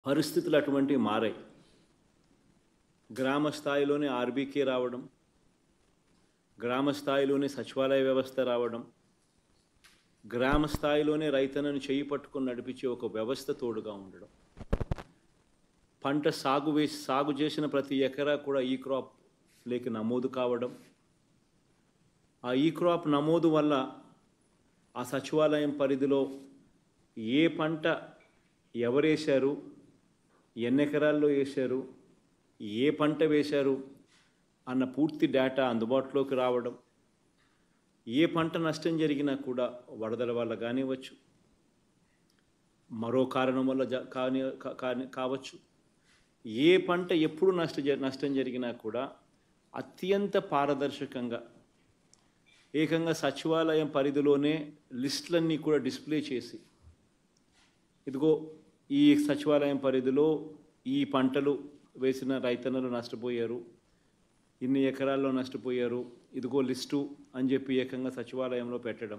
పరిస్థితులు అటువంటివి మారాయి గ్రామ స్థాయిలోనే ఆర్బీకే రావడం గ్రామ స్థాయిలోనే సచివాలయ వ్యవస్థ రావడం గ్రామ స్థాయిలోనే రైతన్నను చేయి పట్టుకొని నడిపించే ఒక వ్యవస్థ తోడుగా ఉండడం పంట సాగు వేసి సాగు చేసిన ప్రతి ఎకరా కూడా ఈ క్రాప్ లేక నమోదు కావడం ఆ ఈ క్రాప్ నమోదు వల్ల ఆ సచివాలయం పరిధిలో ఏ పంట ఎవరేశారు ఎన్ని ఎకరాల్లో వేశారు ఏ పంట వేశారు అన్న పూర్తి డేటా అందుబాటులోకి రావడం ఏ పంట నష్టం జరిగినా కూడా వరదల వల్ల కానివ్వచ్చు మరో కారణం వల్ల జ- కాని కా- కాని కావచ్చు ఏ పంట ఎప్పుడు నష్ట జ- నష్టం జరిగినా కూడా అత్యంత పారదర్శకంగా ఏకంగా సచివాలయం పరిధిలోనే లిస్టులన్నీ కూడా డిస్ప్లే చేసి ఇదిగో ఈ సచివాలయం పరిధిలో ఈ పంటలు వేసిన రైతన్నలు నష్టపోయారు ఇన్ని ఎకరాల్లో నష్టపోయారు ఇదిగో లిస్టు అని చెప్పి ఏకంగా సచివాలయంలో పెట్టడం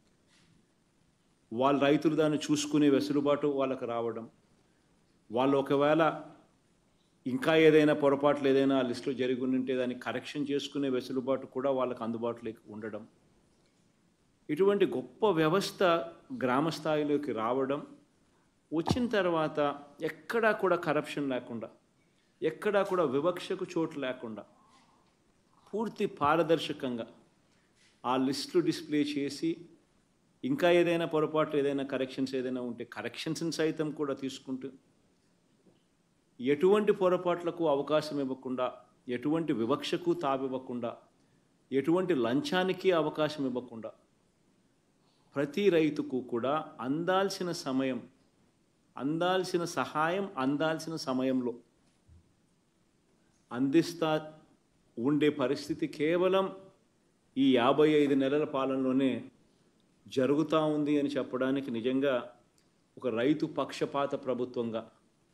వాళ్ళ రైతులు దాన్ని చూసుకునే వెసులుబాటు వాళ్ళకి రావడం వాళ్ళు ఒకవేళ ఇంకా ఏదైనా పొరపాట్లు ఏదైనా ఆ లిస్టులో జరిగి ఉంటే దాన్ని కరెక్షన్ చేసుకునే వెసులుబాటు కూడా వాళ్ళకి అందుబాటులోకి ఉండడం ఇటువంటి గొప్ప వ్యవస్థ గ్రామ స్థాయిలోకి రావడం వచ్చిన తర్వాత ఎక్కడా కూడా కరప్షన్ లేకుండా ఎక్కడా కూడా వివక్షకు చోటు లేకుండా పూర్తి పారదర్శకంగా ఆ లిస్టులు డిస్ప్లే చేసి ఇంకా ఏదైనా పొరపాటు ఏదైనా కరెక్షన్స్ ఏదైనా ఉంటే కరెక్షన్స్ సైతం కూడా తీసుకుంటూ ఎటువంటి పొరపాట్లకు అవకాశం ఇవ్వకుండా ఎటువంటి వివక్షకు తావివ్వకుండా ఎటువంటి లంచానికి అవకాశం ఇవ్వకుండా ప్రతి రైతుకు కూడా అందాల్సిన సమయం అందాల్సిన సహాయం అందాల్సిన సమయంలో అందిస్తా ఉండే పరిస్థితి కేవలం ఈ యాభై ఐదు నెలల పాలనలోనే జరుగుతూ ఉంది అని చెప్పడానికి నిజంగా ఒక రైతు పక్షపాత ప్రభుత్వంగా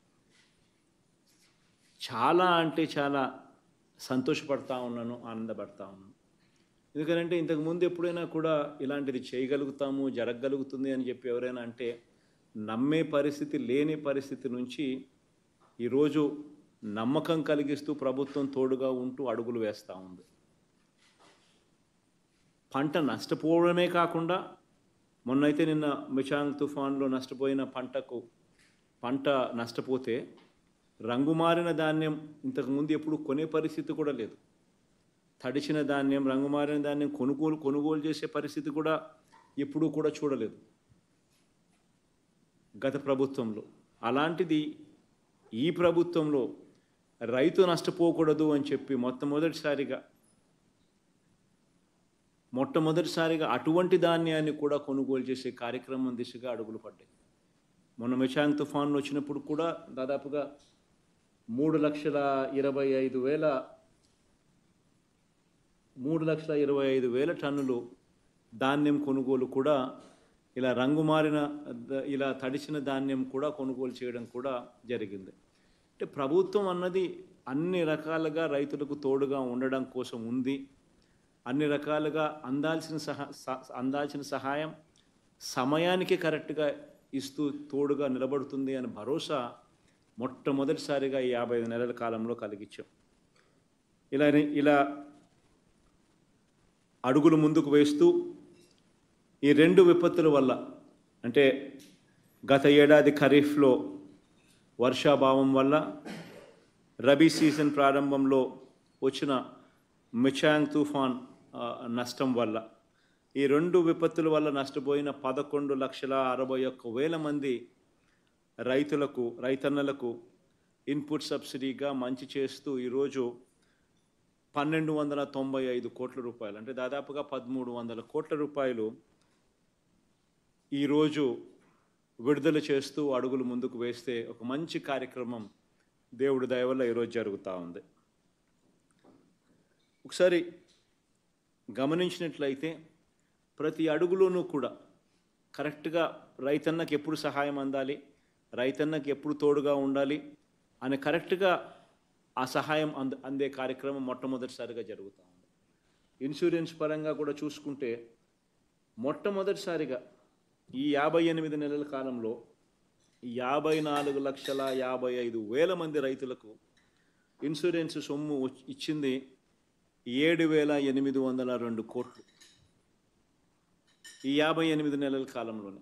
చాలా అంటే చాలా సంతోషపడతా ఉన్నాను ఆనందపడతా ఉన్నాను ఎందుకంటే ఇంతకుముందు ఎప్పుడైనా కూడా ఇలాంటిది చేయగలుగుతాము జరగగలుగుతుంది అని చెప్పి ఎవరైనా అంటే నమ్మే పరిస్థితి లేని పరిస్థితి నుంచి ఈరోజు నమ్మకం కలిగిస్తూ ప్రభుత్వం తోడుగా ఉంటూ అడుగులు వేస్తూ ఉంది పంట నష్టపోవడమే కాకుండా మొన్నైతే నిన్న మిచాంగ్ తుఫాన్లో నష్టపోయిన పంటకు పంట నష్టపోతే రంగుమారిన ధాన్యం ఇంతకుముందు ఎప్పుడు కొనే పరిస్థితి కూడా లేదు తడిచిన ధాన్యం రంగుమారిన ధాన్యం కొనుగోలు కొనుగోలు చేసే పరిస్థితి కూడా ఎప్పుడూ కూడా చూడలేదు గత ప్రభుత్వంలో అలాంటిది ఈ ప్రభుత్వంలో రైతు నష్టపోకూడదు అని చెప్పి మొట్టమొదటిసారిగా మొట్టమొదటిసారిగా అటువంటి ధాన్యాన్ని కూడా కొనుగోలు చేసే కార్యక్రమం దిశగా అడుగులు పడ్డాయి మొన్న మిచాంగ్ తుఫాన్ వచ్చినప్పుడు కూడా దాదాపుగా మూడు లక్షల ఇరవై ఐదు వేల మూడు లక్షల ఇరవై ఐదు వేల టన్నులు ధాన్యం కొనుగోలు కూడా ఇలా రంగు మారిన ద- ఇలా తడిసిన ధాన్యం కూడా కొనుగోలు చేయడం కూడా జరిగింది అంటే ప్రభుత్వం అన్నది అన్ని రకాలుగా రైతులకు తోడుగా ఉండడం కోసం ఉంది అన్ని రకాలుగా అందాల్సిన సహా స- అందాల్సిన సహాయం సమయానికి కరెక్ట్గా ఇస్తూ తోడుగా నిలబడుతుంది అని భరోసా మొట్టమొదటిసారిగా ఈ యాభై ఐదు నెలల కాలంలో కలిగించాం ఇలా ఇలా అడుగులు ముందుకు వేస్తూ ఈ రెండు విపత్తుల వల్ల అంటే గత ఏడాది ఖరీఫ్లో వర్షాభావం వల్ల రబీ సీజన్ ప్రారంభంలో వచ్చిన మిచాంగ్ తుఫాన్ ఆ, నష్టం వల్ల ఈ రెండు విపత్తుల వల్ల నష్టపోయిన పదకొండు లక్షల అరవై ఒక్క వేల మంది రైతులకు రైతన్నలకు ఇన్పుట్ సబ్సిడీగా మంచి చేస్తూ ఈరోజు పన్నెండు వందల తొంభై ఐదు కోట్ల రూపాయలు అంటే దాదాపుగా పదమూడు వందల కోట్ల రూపాయలు ఈరోజు విడుదల చేస్తూ అడుగులు ముందుకు వేస్తే ఒక మంచి కార్యక్రమం దేవుడి దయ వల్ల ఈరోజు జరుగుతూ ఉంది ఒకసారి గమనించినట్లయితే ప్రతి అడుగులోనూ కూడా కరెక్ట్గా రైతన్నకి ఎప్పుడు సహాయం అందాలి రైతన్నకి ఎప్పుడు తోడుగా ఉండాలి అని కరెక్ట్గా ఆ సహాయం అంద అందే కార్యక్రమం మొట్టమొదటిసారిగా జరుగుతూ ఉంది ఇన్సూరెన్స్ పరంగా కూడా చూసుకుంటే మొట్టమొదటిసారిగా ఈ యాభై ఎనిమిది నెలల కాలంలో యాభై నాలుగు లక్షల యాభై ఐదు వేల మంది రైతులకు ఇన్సూరెన్స్ సొమ్ము వచ్చి- ఇచ్చింది ఏడు వేల ఎనిమిది వందల రెండు కోట్లు ఈ యాభై ఎనిమిది నెలల కాలంలోనే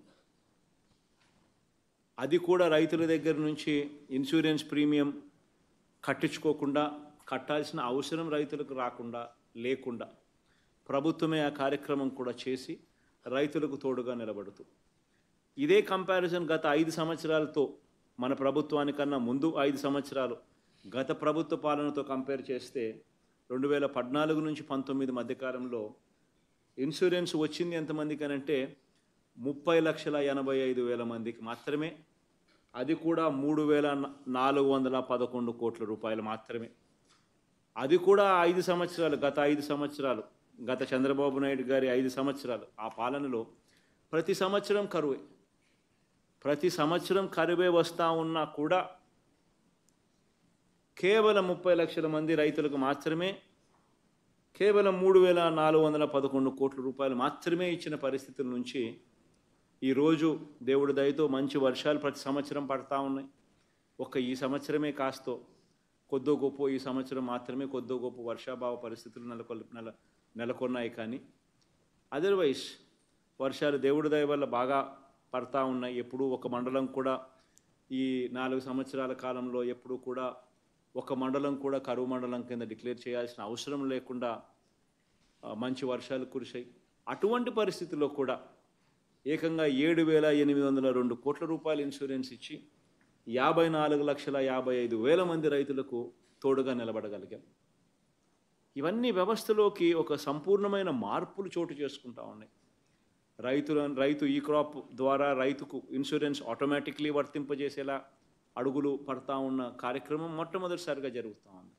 అది కూడా రైతుల దగ్గర నుంచి ఇన్సూరెన్స్ ప్రీమియం కట్టించుకోకుండా కట్టాల్సిన అవసరం రైతులకు రాకుండా లేకుండా ప్రభుత్వమే ఆ కార్యక్రమం కూడా చేసి రైతులకు తోడుగా నిలబడుతూ ఇదే కంపారిజన్ గత ఐదు సంవత్సరాలతో మన ప్రభుత్వానికన్నా ముందు ఐదు సంవత్సరాలు గత ప్రభుత్వ పాలనతో కంపేర్ చేస్తే రెండు వేల పద్నాలుగు నుంచి పంతొమ్మిది మధ్యకాలంలో ఇన్సూరెన్స్ వచ్చింది ఎంతమందికి అని అంటే ముప్పై లక్షల ఎనభై ఐదు వేల మందికి మాత్రమే అది కూడా మూడు వేల నాలుగు వందల పదకొండు కోట్ల రూపాయలు మాత్రమే అది కూడా ఐదు సంవత్సరాలు గత ఐదు సంవత్సరాలు గత చంద్రబాబు నాయుడు గారి ఐదు సంవత్సరాలు ఆ పాలనలో ప్రతి సంవత్సరం కరువే ప్రతి సంవత్సరం కరువే వస్తూ ఉన్నా కూడా కేవలం ముప్పై లక్షల మంది రైతులకు మాత్రమే కేవలం మూడు వేల నాలుగు వందల పదకొండు కోట్ల రూపాయలు మాత్రమే ఇచ్చిన పరిస్థితుల నుంచి ఈరోజు దేవుడి దయతో మంచి వర్షాలు ప్రతి సంవత్సరం పడతా ఉన్నాయి ఒక్క ఈ సంవత్సరమే కాస్తో కొద్దో గొప్ప ఈ సంవత్సరం మాత్రమే కొద్దో గొప్ప వర్షాభావ పరిస్థితులు నెలకొల్ నెల నెలకొన్నాయి కానీ అదర్వైజ్ వర్షాలు దేవుడి దయ వల్ల బాగా పడతా ఉన్నాయి ఎప్పుడూ ఒక మండలం కూడా ఈ నాలుగు సంవత్సరాల కాలంలో ఎప్పుడూ కూడా ఒక మండలం కూడా కరువు మండలం కింద డిక్లేర్ చేయాల్సిన అవసరం లేకుండా ఆ, మంచి వర్షాలు కురిశాయి అటువంటి పరిస్థితుల్లో కూడా ఏకంగా ఏడు వేల ఎనిమిది వందల రెండు కోట్ల రూపాయల ఇన్సూరెన్స్ ఇచ్చి యాభై నాలుగు లక్షల యాభై ఐదు వేల మంది రైతులకు తోడుగా నిలబడగలిగాం ఇవన్నీ వ్యవస్థలోకి ఒక సంపూర్ణమైన మార్పులు చోటు చేసుకుంటా ఉన్నాయి రైతుల రైతు ఈ క్రాప్ ద్వారా రైతుకు ఇన్సూరెన్స్ ఆటోమేటిక్లీ వర్తింపజేసేలా అడుగులు పడతా ఉన్న కార్యక్రమం మొట్టమొదటిసారిగా జరుగుతూ ఉంది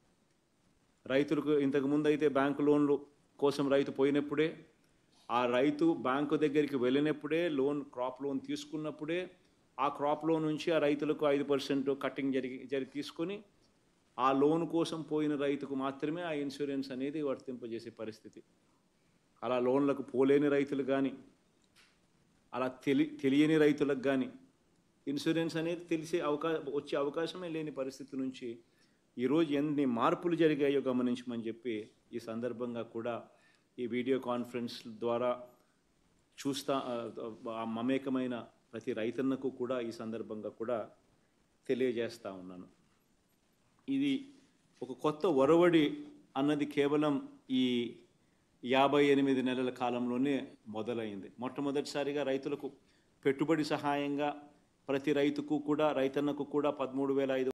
రైతులకు ఇంతకు ముందు అయితే బ్యాంకు లోన్లు కోసం రైతు పోయినప్పుడే ఆ రైతు బ్యాంకు దగ్గరికి వెళ్ళినప్పుడే లోన్ క్రాప్ లోన్ తీసుకున్నప్పుడే ఆ క్రాప్ లోన్ నుంచి ఆ రైతులకు ఐదు పర్సెంట్ కట్టింగ్ జరిగి జరిగి తీసుకొని ఆ లోన్ కోసం పోయిన రైతుకు మాత్రమే ఆ ఇన్సూరెన్స్ అనేది వర్తింపజేసే పరిస్థితి అలా లోన్లకు పోలేని రైతులు కానీ అలా తెలి తెలియని రైతులకు కానీ ఇన్సూరెన్స్ అనేది తెలిసే అవకాశం వచ్చే అవకాశమే లేని పరిస్థితి నుంచి ఈరోజు ఎన్ని మార్పులు జరిగాయో గమనించమని చెప్పి ఈ సందర్భంగా కూడా ఈ వీడియో కాన్ఫరెన్స్ ద్వారా చూస్తా ఆ, ఆ మమేకమైన ప్రతి రైతన్నకు కూడా ఈ సందర్భంగా కూడా తెలియజేస్తా ఉన్నాను ఇది ఒక కొత్త ఒరవడి అన్నది కేవలం ఈ యాభై ఎనిమిది నెలల కాలంలోనే మొదలైంది మొట్టమొదటిసారిగా రైతులకు పెట్టుబడి సహాయంగా ప్రతి రైతుకు కూడా రైతన్నకు కూడా పదమూడు వేల ఐదు